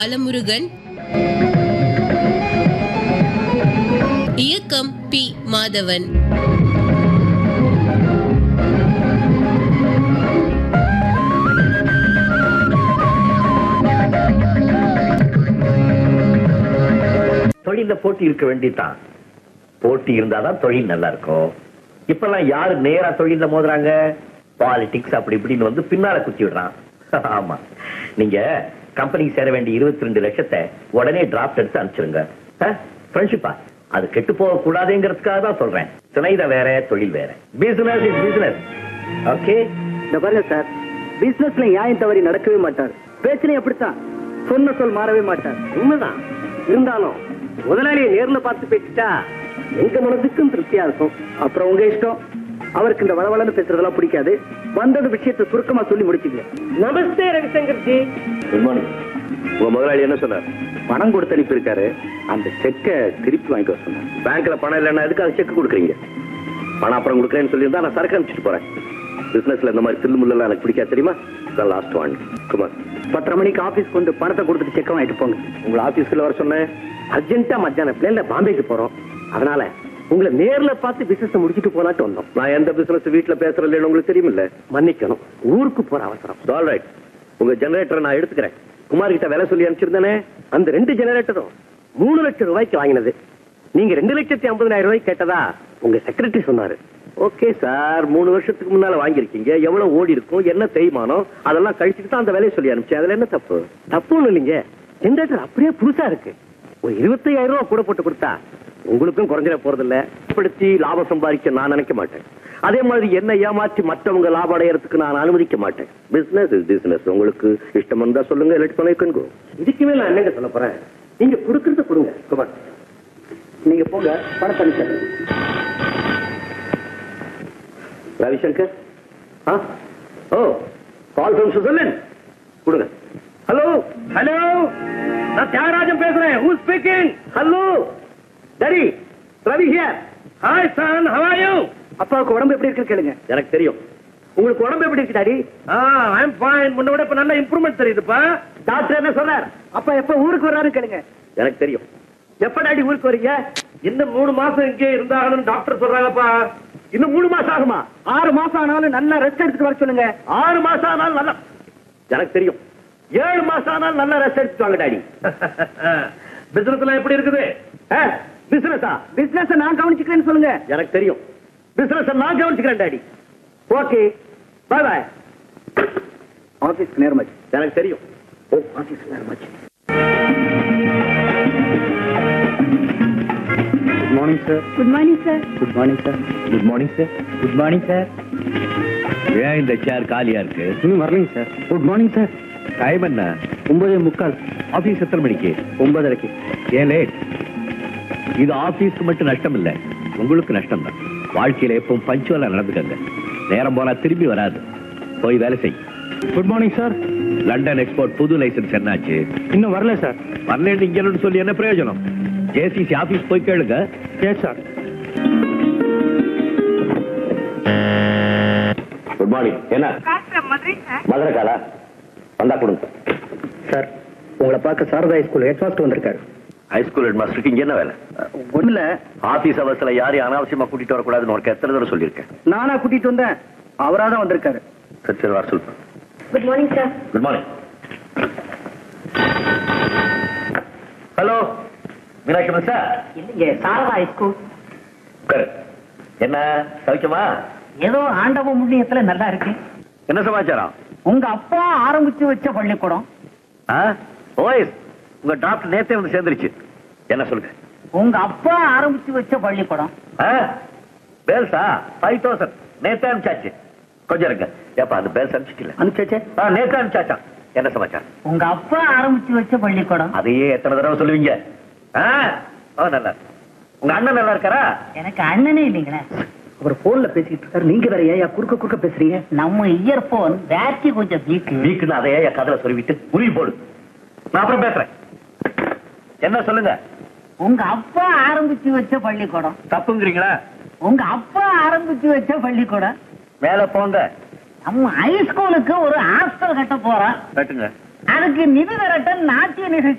பாலமுருகன் இயக்கம் பி மாதவன் தொழில போட்டி இருக்க வேண்டியதுதான் போட்டி இருந்தாதான் தொழில் நல்லா இருக்கும் இப்பெல்லாம் யாரு நேரா தொழில மோதுறாங்க பாலிடிக்ஸ் அப்படி இப்படின்னு வந்து பின்னால குத்தி விடுறான் ஆமா நீங்க கம்பெனிக்கு சேர வேண்டிய இருபத்தி ரெண்டு லட்சத்தை உடனே டிராப்ட் எடுத்து அனுப்பிச்சிருங்க ஃப்ரெண்ட்ஷிப்பா அது கெட்டு போக கூடாதுங்கிறதுக்காக தான் சொல்றேன் சினைத வேற தொழில் வேற பிசினஸ் இஸ் பிசினஸ் ஓகே இந்த பாருங்க சார் பிசினஸ்ல நியாயம் தவறி நடக்கவே மாட்டார் பேச்சிலையும் அப்படித்தான் சொன்ன சொல் மாறவே மாட்டார் உண்மைதான் இருந்தாலும் முதலாளியை நேர்ல பார்த்து பேசிட்டா எங்க மனதுக்கும் திருப்தியா இருக்கும் அப்புறம் உங்க இஷ்டம் அவருக்கு இந்த வளவளன்னு பேசுறதெல்லாம் பிடிக்காது வந்தது விஷயத்தை சுருக்கமா சொல்லி முடிச்சுங்க நமஸ்தே ரவிசங்கர் ஜி குட் மார்னிங் உங்க முதலாளி என்ன சொன்னார் பணம் கொடுத்து அனுப்பியிருக்காரு அந்த செக்கை திருப்பி வாங்கிக்க சொன்னார் பேங்க்ல பணம் இல்லைன்னா எதுக்கு அது செக் கொடுக்குறீங்க பணம் அப்புறம் கொடுக்குறேன்னு சொல்லியிருந்தா நான் சரக்கு அனுப்பிச்சிட்டு போறேன் பிசினஸ்ல இந்த மாதிரி தில்லு முள்ளெல்லாம் எனக்கு பிடிக்காது தெரியுமா லாஸ்ட் ஒன் குமார் பத்தரை மணிக்கு ஆபீஸ் கொண்டு பணத்தை கொடுத்துட்டு செக்கை வாங்கிட்டு போங்க உங்களை ஆபீஸ்ல வர சொன்னேன் அர்ஜென்ட்டா மத்தியான பிளேன்ல பாம்பேக்கு போறோம் அதனால உங்களை நேர்ல பார்த்து பிசினஸ் முடிச்சிட்டு போலாட்டு வந்தோம் நான் எந்த பிசினஸ் வீட்ல பேசுறேன்னு உங்களுக்கு தெரியுமில்ல மன்னிக்கணும் ஊருக்கு போற அவசரம் ஆல் ரைட் உங்க ஜெனரேட்டரை நான் எடுத்துக்கிறேன் குமார் கிட்ட வேலை சொல்லி அனுப்பிச்சிருந்தேனே அந்த ரெண்டு ஜெனரேட்டரும் மூணு லட்சம் ரூபாய்க்கு வாங்கினது நீங்க ரெண்டு லட்சத்தி ஐம்பதாயிரம் ரூபாய்க்கு கேட்டதா உங்க செக்ரட்டரி சொன்னாரு ஓகே சார் மூணு வருஷத்துக்கு முன்னால வாங்கியிருக்கீங்க எவ்வளவு ஓடி இருக்கும் என்ன தேய்மானம் அதெல்லாம் கழிச்சுட்டு தான் அந்த வேலையை சொல்லி அனுப்பிச்சேன் அதுல என்ன தப்பு தப்பு ஒண்ணு இல்லைங்க ஜெனரேட்டர் அப்படியே புதுசா இருக்கு ஒரு இருபத்தையாயிரம் ரூபாய் கூட போட்டு கொடுத்தா உங்களுக்கும் குறைஞ்சிட போறது இல்ல படுத்தி லாபம் சம்பாதிக்க நான் நினைக்க மாட்டேன் அதே மாதிரி என்ன ஏமாற்றி மற்றவங்க லாபம் அடையறதுக்கு நான் அனுமதிக்க மாட்டேன் பிசினஸ் இஸ் பிசினஸ் உங்களுக்கு இஷ்டம் இருந்தா சொல்லுங்க இல்லாட்டி பண்ணிக்கோ இதுக்கு மேல நான் என்னங்க சொல்ல போறேன் நீங்க கொடுக்கறத கொடுங்க குமார் நீங்க போங்க பணத்தை அனுப்பிச்சு ரவிசங்கர் ஆ ஓ கால் ஃப்ரம் சுவிட்சர்லாந்து கொடுங்க ஹலோ ஹலோ நான் தியாகராஜன் பேசுறேன் ஹூ ஸ்பீக்கிங் ஹலோ டரி Ravi here hi son how are you அப்பாவுக்கு உடம்பு எப்படி இருக்கு கேளுங்க எனக்கு தெரியும் உங்களுக்கு உடம்பு எப்படி இருக்கு daddy ah I am fine முன்ன விட இப்ப நல்ல இம்ப்ரூவ்மெண்ட் தெரியுதுப்பா டாக்டர் என்ன சொல்றார் அப்பா எப்ப ஊருக்கு வர்றாரு கேளுங்க எனக்கு தெரியும் எப்ப டாடி ஊருக்கு வரீங்க இன்னும் மூணு மாசம் இங்கே இருந்தாகணும்னு டாக்டர் சொல்றாங்கப்பா இன்னும் மூணு மாசம் ஆகுமா ஆறு மாசம் ஆனாலும் நல்லா ரெஸ்ட் எடுத்துட்டு வர சொல்லுங்க ஆறு மாசம் ஆனாலும் நல்லா எனக்கு தெரியும் ஏழு மாசம் ஆனாலும் நல்லா ரெஸ்ட் எடுத்துட்டு வாங்க டாடி பிசினஸ்ல எப்படி இருக்குது பிசினஸா பிசினஸ் நான் கவனிச்சுக்கிறேன்னு சொல்லுங்க எனக்கு தெரியும் பிசினஸ் நான் கவனிச்சுக்கிறேன் டாடி ஓகே பாய் பாய் ஆபீஸ்க்கு நேரமாச்சு எனக்கு தெரியும் ஓ ஆபீஸ் நேரமாச்சு good morning sir good morning sir good morning sir good morning sir good morning sir ஏன் இந்த சேர் காலியா இருக்கு இன்னும் வரலைங்க sir good morning sir time என்ன ஒன்பதே முக்கால் ஆபீஸ் எத்தனை மணிக்கு ஒன்பதரைக்கு ஏன் லேட் இது ஆபீஸ்க்கு மட்டும் நஷ்டம் இல்ல உங்களுக்கு நஷ்டம் தான் வாழ்க்கையில எப்பவும் பஞ்சுவலா நடந்துக்கங்க நேரம் போனா திரும்பி வராது போய் வேலை செய் good morning sir London export புது லைசன்ஸ் என்னாச்சு இன்னும் வரல சார் பன்னெண்டு இங்கன்னு சொல்லி என்ன பிரயோஜனம் ஜேசிசி ஆபீஸ் போய் கேளுங்க எஸ் சார் குட் மார்னிங் என்ன call from Madurai sir Madurai காலா வந்தா கொடுங்க சார் உங்களை பார்க்க சாரதா ஸ்கூல் ஹெட் மாஸ்டர் வந்திருக்காரு ஹைஸ்கூல் ஹெட் மாஸ்டருக்கு இங்க என்ன வேலை ஒண்ணுல ஆபீஸ் அவர்ஸ்ல யாரையும் அனாவசியமா கூட்டிட்டு வரக்கூடாதுன்னு உனக்கு எத்தனை தடவை சொல்லியிருக்கேன் நானா கூட்டிட்டு வந்தேன் அவரா தான் வந்திருக்காரு சரி சரி வர சொல்லுங்க good morning sir good morning hello Meenakshi miss sir இல்லைங்க சாரதா ஸ்கூல் உட்காரு. என்ன சௌக்கியமா ஏதோ ஆண்டவ முன்னியத்துல நல்லா இருக்கு என்ன சமாச்சாரம் உங்க அப்பா ஆரம்பிச்சு வச்ச பள்ளிக்கூடம் ஆ? ஓஎஸ் உங்க டாக்டர் நேத்தே வந்து சேர்ந்துருச்சு என்ன சொல்லுங்க உங்க அப்பா ஆரம்பிச்சு வச்ச பள்ளிக்கூடம் பேல்ஸா ஃபைவ் தௌசண்ட் நேத்தே அனுப்பிச்சாச்சு கொஞ்சம் இருங்க ஏப்பா அந்த பேல்ஸ் அனுப்பிச்சிக்கல அனுப்பிச்சே ஆ நேத்தே அனுப்பிச்சாச்சான் என்ன சமாச்சாரம் உங்க அப்பா ஆரம்பிச்சு வச்ச பள்ளிக்கூடம் அதையே எத்தனை தடவை சொல்லுவீங்க ஆ ஓ நல்லா இருக்கு. உங்க அண்ணன் நல்லா இருக்காரா எனக்கு அண்ணனே இல்லைங்களே அவர் போன்ல பேசிட்டு இருக்காரு நீங்க வேற ஏன் குறுக்க குறுக்க பேசுறீங்க நம்ம இயர்போன் பேட்டரி கொஞ்சம் வீக்கு வீக்குன்னு அதையே என் கதல சொல்லிவிட்டு உருவி போடு நான் அப்புறம் பேசுறேன் என்ன சொல்லுங்க உங்க அப்பா ஆரம்பிச்சு வச்ச பள்ளிக்கூடம் தப்புங்கிறீங்களா உங்க அப்பா ஆரம்பிச்சு வச்ச பள்ளிக்கூடம் மேல போங்க நம்ம ஹை ஸ்கூலுக்கு ஒரு ஹாஸ்டல் கட்ட போறோம் கட்டுங்க அதுக்கு நிதி திரட்ட நாட்டிய நிகழ்ச்சி